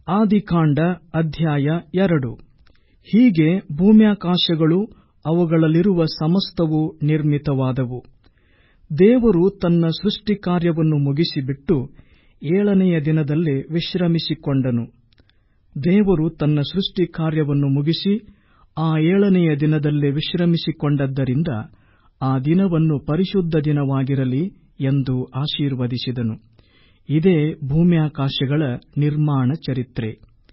ಆದಿಕಾಂಡ ಅಧ್ಯಾಯ ಎರಡು ಹೀಗೆ ಭೂಮ್ಯಾಕಾಶಗಳು ಅವುಗಳಲ್ಲಿರುವ ಸಮಸ್ತವೂ ನಿರ್ಮಿತವಾದವು ದೇವರು ತನ್ನ ಸೃಷ್ಟಿಕಾರ್ಯವನ್ನು ಮುಗಿಸಿಬಿಟ್ಟು ಏಳನೆಯ ದಿನದಲ್ಲಿ ವಿಶ್ರಮಿಸಿಕೊಂಡನು ದೇವರು ತನ್ನ ಸೃಷ್ಟಿಕಾರ್ಯವನ್ನು ಮುಗಿಸಿ ಆ ಏಳನೆಯ ದಿನದಲ್ಲಿ ವಿಶ್ರಮಿಸಿಕೊಂಡದ್ದರಿಂದ ಆ ದಿನವನ್ನು ಪರಿಶುದ್ಧ ದಿನವಾಗಿರಲಿ ಎಂದು ಆಶೀರ್ವದಿಸಿದನು ಇದೇ ಭೂಮ್ಯಾಕಾಶಗಳ ನಿರ್ಮಾಣ ಚರಿತ್ರೆ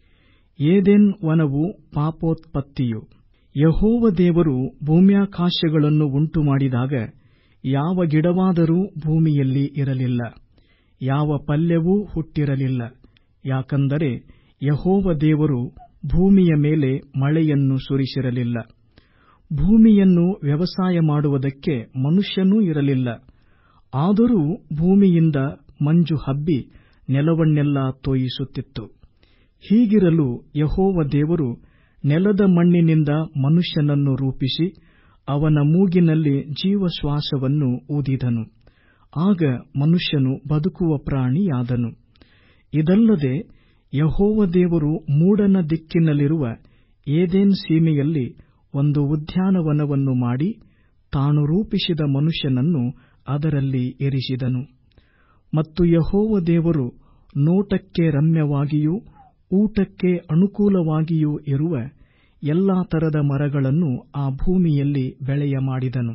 ಏದೆನ್ ವನವು ಪಾಪೋತ್ಪತ್ತಿಯು ಯೆಹೋವ ದೇವರು ಭೂಮ್ಯಾಕಾಶಗಳನ್ನು ಉಂಟುಮಾಡಿದಾಗ ಯಾವ ಗಿಡವಾದರೂ ಭೂಮಿಯಲ್ಲಿ ಇರಲಿಲ್ಲ ಯಾವ ಪಲ್ಯವೂ ಹುಟ್ಟಿರಲಿಲ್ಲ ಯಾಕಂದರೆ ಯೆಹೋವ ದೇವರು ಭೂಮಿಯ ಮೇಲೆ ಮಳೆಯನ್ನು ಸುರಿಸಿರಲಿಲ್ಲ ಭೂಮಿಯನ್ನು ವ್ಯವಸಾಯ ಮಾಡುವುದಕ್ಕೆ ಮನುಷ್ಯನೂ ಇರಲಿಲ್ಲ ಆದರೂ ಭೂಮಿಯಿಂದ ಮಂಜು ಹಬ್ಬಿ ನೆಲವನ್ನೆಲ್ಲಾ ತೋಯಿಸುತ್ತಿತ್ತು ಹೀಗಿರಲು ಯೆಹೋವ ದೇವರು ನೆಲದ ಮಣ್ಣಿನಿಂದ ಮನುಷ್ಯನನ್ನು ರೂಪಿಸಿ ಅವನ ಮೂಗಿನಲ್ಲಿ ಜೀವಶ್ವಾಸವನ್ನು ಊದಿದನು ಆಗ ಮನುಷ್ಯನು ಬದುಕುವ ಪ್ರಾಣಿಯಾದನು ಇದಲ್ಲದೆ ಯೆಹೋವ ದೇವರು ಮೂಡಣ ದಿಕ್ಕಿನಲ್ಲಿರುವ ಏದೆನ್ ಸೀಮೆಯಲ್ಲಿ ಒಂದು ಉದ್ಯಾನವನವನ್ನು ಮಾಡಿ ತಾನು ರೂಪಿಸಿದ ಮನುಷ್ಯನನ್ನು ಅದರಲ್ಲಿ ಇರಿಸಿದನು ಮತ್ತು ಯೆಹೋವ ದೇವರು ನೋಟಕ್ಕೆ ರಮ್ಯವಾಗಿಯೂ ಊಟಕ್ಕೆ ಅನುಕೂಲವಾಗಿಯೂ ಇರುವ ಎಲ್ಲಾ ತರದ ಮರಗಳನ್ನು ಆ ಭೂಮಿಯಲ್ಲಿ ಬೆಳೆಯ ಮಾಡಿದನು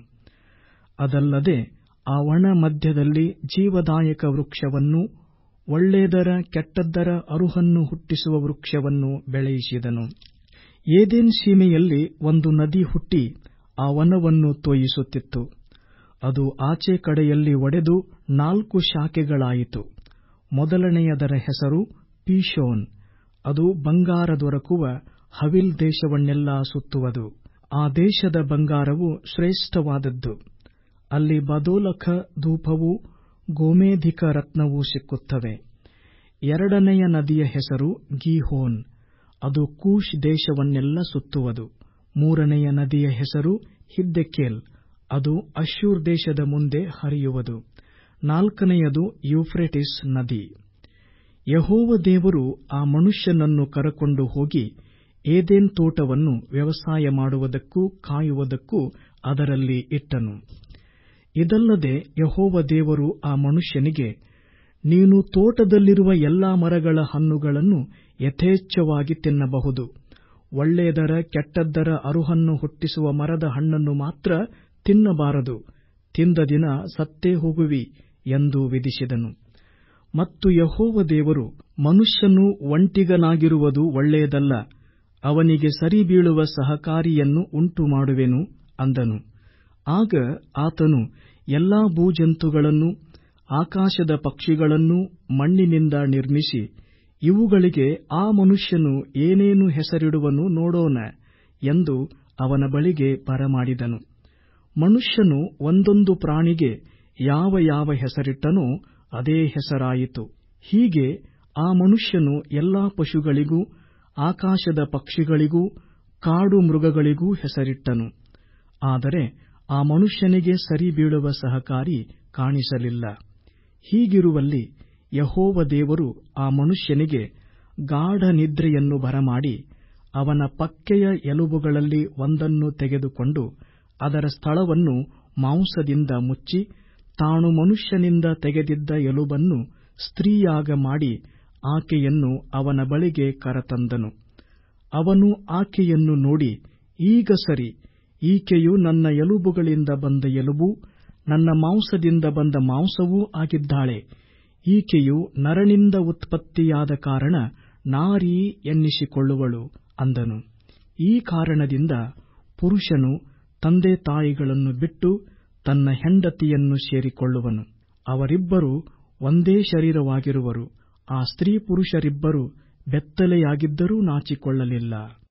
ಅದಲ್ಲದೆ ಆ ಒಣ ಮಧ್ಯದಲ್ಲಿ ಜೀವದಾಯಕ ವೃಕ್ಷವನ್ನೂ ಒಳ್ಳೇದರ ಕೆಟ್ಟದ್ದರ ಅರುಹನ್ನು ಹುಟ್ಟಿಸುವ ವೃಕ್ಷವನ್ನು ಬೆಳೆಯಿಸಿದನು ಏದೆನ್ ಸೀಮೆಯಲ್ಲಿ ಒಂದು ನದಿ ಹುಟ್ಟಿ ಆ ವನವನ್ನು ತೋಯಿಸುತ್ತಿತ್ತು ಅದು ಆಚೆ ಕಡೆಯಲ್ಲಿ ಒಡೆದು ನಾಲ್ಕು ಶಾಖೆಗಳಾಯಿತು ಮೊದಲನೆಯದರ ಹೆಸರು ಪೀಶೋನ್ ಅದು ಬಂಗಾರ ದೊರಕುವ ಹವಿಲ್ ದೇಶವನ್ನೆಲ್ಲಾ ಸುತ್ತುವುದು ಆ ದೇಶದ ಬಂಗಾರವು ಶ್ರೇಷ್ಠವಾದದ್ದು ಅಲ್ಲಿ ಬದೋಲಖ ಧೂಪವೂ ಗೋಮೇಧಿಕ ರತ್ನವೂ ಸಿಕ್ಕುತ್ತವೆ ಎರಡನೆಯ ನದಿಯ ಹೆಸರು ಗೀಹೋನ್ ಅದು ಕೂಶ್ ದೇಶವನ್ನೆಲ್ಲ ಸುತ್ತುವುದು ಮೂರನೆಯ ನದಿಯ ಹೆಸರು ಹಿದ್ದೆಕೇಲ್ ಅದು ಅಶ್ಶೂರ್ ದೇಶದ ಮುಂದೆ ಹರಿಯುವುದು ನಾಲ್ಕನೆಯದು ಯೂಫ್ರೆಟಿಸ್ ನದಿ ಯೆಹೋವ ದೇವರು ಆ ಮನುಷ್ಯನನ್ನು ಕರಕೊಂಡು ಹೋಗಿ ಏದೆನ್ ತೋಟವನ್ನು ವ್ಯವಸಾಯ ಮಾಡುವುದಕ್ಕೂ ಕಾಯುವುದಕ್ಕೂ ಅದರಲ್ಲಿ ಇಟ್ಟನು ಇದಲ್ಲದೆ ಯೆಹೋವ ದೇವರು ಆ ಮನುಷ್ಯನಿಗೆ ನೀನು ತೋಟದಲ್ಲಿರುವ ಎಲ್ಲಾ ಮರಗಳ ಹಣ್ಣುಗಳನ್ನು ಯಥೇಚ್ಛವಾಗಿ ತಿನ್ನಬಹುದು ಒಳ್ಳೇದರ ಕೆಟ್ಟದ್ದರ ಅರುಹನ್ನು ಹುಟ್ಟಿಸುವ ಮರದ ಹಣ್ಣನ್ನು ಮಾತ್ರ ತಿನ್ನಬಾರದು ತಿಂದ ದಿನ ಸತ್ತೇ ಹೋಗುವಿ ಎಂದು ವಿಧಿಸಿದನು ಮತ್ತು ಯೆಹೋವ ದೇವರು ಮನುಷ್ಯನು ಒಂಟಿಗನಾಗಿರುವುದು ಒಳ್ಳೆಯದಲ್ಲ ಅವನಿಗೆ ಸರಿಬೀಳುವ ಸಹಕಾರಿಯನ್ನು ಉಂಟುಮಾಡುವೆನು ಅಂದನು ಆಗ ಆತನು ಎಲ್ಲಾ ಭೂಜಂತುಗಳನ್ನೂ ಆಕಾಶದ ಪಕ್ಷಿಗಳನ್ನೂ ಮಣ್ಣಿನಿಂದ ನಿರ್ಮಿಸಿ ಇವುಗಳಿಗೆ ಆ ಮನುಷ್ಯನು ಏನೇನು ಹೆಸರಿಡುವನು ನೋಡೋಣ ಎಂದು ಅವನ ಬಳಿಗೆ ಬರಮಾಡಿದನು ಮನುಷ್ಯನು ಒಂದೊಂದು ಪ್ರಾಣಿಗೆ ಯಾವ ಯಾವ ಹೆಸರಿಟ್ಟನೋ ಅದೇ ಹೆಸರಾಯಿತು ಹೀಗೆ ಆ ಮನುಷ್ಯನು ಎಲ್ಲಾ ಪಶುಗಳಿಗೂ ಆಕಾಶದ ಪಕ್ಷಿಗಳಿಗೂ ಕಾಡು ಮೃಗಗಳಿಗೂ ಹೆಸರಿಟ್ಟನು ಆದರೆ ಆ ಮನುಷ್ಯನಿಗೆ ಸರಿಬೀಳುವ ಸಹಕಾರಿ ಕಾಣಿಸಲಿಲ್ಲ ಹೀಗಿರುವಲ್ಲಿ ಯೆಹೋವ ದೇವರು ಆ ಮನುಷ್ಯನಿಗೆ ಗಾಢ ನಿದ್ರೆಯನ್ನು ಬರಮಾಡಿ ಅವನ ಪಕ್ಕೆಯ ಎಲುಬುಗಳಲ್ಲಿ ಒಂದನ್ನು ತೆಗೆದುಕೊಂಡು ಅದರ ಸ್ಥಳವನ್ನು ಮಾಂಸದಿಂದ ಮುಚ್ಚಿ ತಾನು ಮನುಷ್ಯನಿಂದ ತೆಗೆದಿದ್ದ ಎಲುಬನ್ನು ಸ್ತ್ರೀಯಾಗ ಮಾಡಿ ಆಕೆಯನ್ನು ಅವನ ಬಳಿಗೆ ಕರತಂದನು ಅವನು ಆಕೆಯನ್ನು ನೋಡಿ ಈಗ ಸರಿ ಈಕೆಯು ನನ್ನ ಎಲುಬುಗಳಿಂದ ಬಂದ ಎಲುಬೂ ನನ್ನ ಮಾಂಸದಿಂದ ಬಂದ ಮಾಂಸವೂ ಆಗಿದ್ದಾಳೆ ಈಕೆಯು ನರನಿಂದ ಉತ್ಪತ್ತಿಯಾದ ಕಾರಣ ನಾರೀ ಎನ್ನಿಸಿಕೊಳ್ಳುವಳು ಅಂದನು ಈ ಕಾರಣದಿಂದ ಪುರುಷನು ತಂದೆ ತಾಯಿಗಳನ್ನು ಬಿಟ್ಟು ತನ್ನ ಹೆಂಡತಿಯನ್ನು ಸೇರಿಕೊಳ್ಳುವನು ಅವರಿಬ್ಬರು ಒಂದೇ ಶರೀರವಾಗಿರುವರು ಆ ಸ್ತ್ರೀ ಪುರುಷರಿಬ್ಬರು ಬೆತ್ತಲೆಯಾಗಿದ್ದರೂ ನಾಚಿಕೊಳ್ಳಲಿಲ್ಲ